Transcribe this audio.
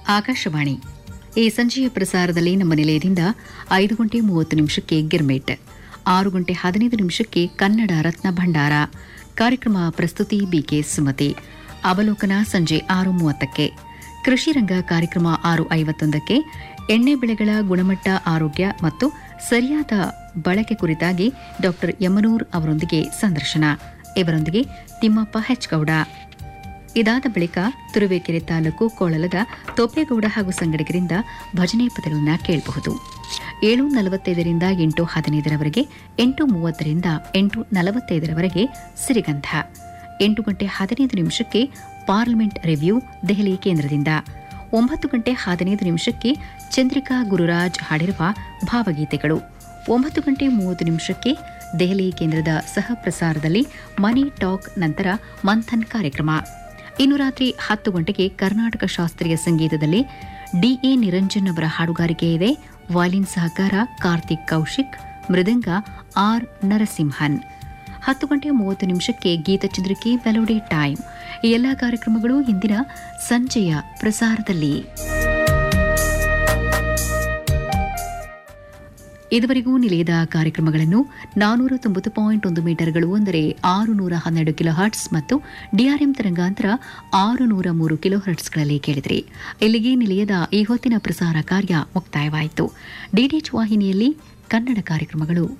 ಆಕಾಶವಾಣಿ ಈ ಸಂಜೆಯ ಪ್ರಸಾರದಲ್ಲಿ ನಮ್ಮ ನಿಲಯದಿಂದ ಐದು ಗಂಟೆ ಮೂವತ್ತು ನಿಮಿಷಕ್ಕೆ ಗಿರ್ಮೇಟ್ ಆರು ಗಂಟೆ ಹದಿನೈದು ನಿಮಿಷಕ್ಕೆ ಕನ್ನಡ ರತ್ನ ಭಂಡಾರ ಕಾರ್ಯಕ್ರಮ ಪ್ರಸ್ತುತಿ ಬಿಕೆ ಸುಮತಿ ಅವಲೋಕನ ಸಂಜೆ ಆರು ಮೂವತ್ತಕ್ಕೆ ಕೃಷಿ ರಂಗ ಕಾರ್ಯಕ್ರಮ ಆರು ಐವತ್ತೊಂದಕ್ಕೆ ಎಣ್ಣೆ ಬೆಳೆಗಳ ಗುಣಮಟ್ಟ ಆರೋಗ್ಯ ಮತ್ತು ಸರಿಯಾದ ಬಳಕೆ ಕುರಿತಾಗಿ ಡಾ ಯಮನೂರ್ ಅವರೊಂದಿಗೆ ಸಂದರ್ಶನ ಇವರೊಂದಿಗೆ ತಿಮ್ಮಪ್ಪ ಹೆಚ್ಗೌಡ ಇದಾದ ಬಳಿಕ ತುರುವೇಕೆರೆ ತಾಲೂಕು ಕೋಳಲದ ತೋಪೇಗೌಡ ಹಾಗೂ ಸಂಗಡಿಗರಿಂದ ಭಜನೆ ಪದಗಳನ್ನು ಕೇಳಬಹುದು ಏಳು ನಲವತ್ತೈದರಿಂದ ಎಂಟು ಹದಿನೈದರವರೆಗೆ ಎಂಟು ಮೂವತ್ತರಿಂದ ಎಂಟು ನಲವತ್ತೈದರವರೆಗೆ ಸಿರಿಗಂಧ ಎಂಟು ಗಂಟೆ ಹದಿನೈದು ನಿಮಿಷಕ್ಕೆ ಪಾರ್ಲಿಮೆಂಟ್ ರಿವ್ಯೂ ದೆಹಲಿ ಕೇಂದ್ರದಿಂದ ಒಂಬತ್ತು ಗಂಟೆ ಹದಿನೈದು ನಿಮಿಷಕ್ಕೆ ಚಂದ್ರಿಕಾ ಗುರುರಾಜ್ ಹಾಡಿರುವ ಭಾವಗೀತೆಗಳು ಒಂಬತ್ತು ಗಂಟೆ ಮೂವತ್ತು ನಿಮಿಷಕ್ಕೆ ದೆಹಲಿ ಕೇಂದ್ರದ ಸಹ ಪ್ರಸಾರದಲ್ಲಿ ಮನಿ ಟಾಕ್ ನಂತರ ಮಂಥನ್ ಕಾರ್ಯಕ್ರಮ ಇನ್ನು ರಾತ್ರಿ ಹತ್ತು ಗಂಟೆಗೆ ಕರ್ನಾಟಕ ಶಾಸ್ತ್ರೀಯ ಸಂಗೀತದಲ್ಲಿ ಡಿಎ ನಿರಂಜನ್ ಅವರ ಹಾಡುಗಾರಿಕೆ ಇದೆ ವಾಲಿನ್ ಸಹಕಾರ ಕಾರ್ತಿಕ್ ಕೌಶಿಕ್ ಮೃದಂಗ ಆರ್ ನರಸಿಂಹನ್ ಹತ್ತು ಗಂಟೆ ಮೂವತ್ತು ನಿಮಿಷಕ್ಕೆ ಗೀತಚಂದ್ರಿಕೆ ಮೆಲೋಡಿ ಟೈಮ್ ಈ ಎಲ್ಲಾ ಕಾರ್ಯಕ್ರಮಗಳು ಇಂದಿನ ಸಂಜೆಯ ಪ್ರಸಾರದಲ್ಲಿ ಇದುವರೆಗೂ ನಿಲಯದ ಕಾರ್ಯಕ್ರಮಗಳನ್ನು ನಾನೂರ ತೊಂಬತ್ತು ಪಾಯಿಂಟ್ ಒಂದು ಮೀಟರ್ಗಳು ಅಂದರೆ ಆರು ನೂರ ಹನ್ನೆರಡು ಕಿಲೋ ಹರ್ಟ್ಸ್ ಮತ್ತು ಡಿಆರ್ಎಂ ತರಂಗಾಂತರ ಆರು ನೂರ ಮೂರು ಕಿಲೋ ಹರ್ಟ್ಸ್ಗಳಲ್ಲಿ ಕೇಳಿದ್ರಿ ಇಲ್ಲಿಗೆ ನಿಲಯದ ಈ ಹೊತ್ತಿನ ಪ್ರಸಾರ ಕಾರ್ಯ ಮುಕ್ತಾಯವಾಯಿತು ಡಿಡಿಎಚ್ ವಾಹಿನಿಯಲ್ಲಿ ಕನ್ನಡ ಕಾರ್ಯಕ್ರಮಗಳು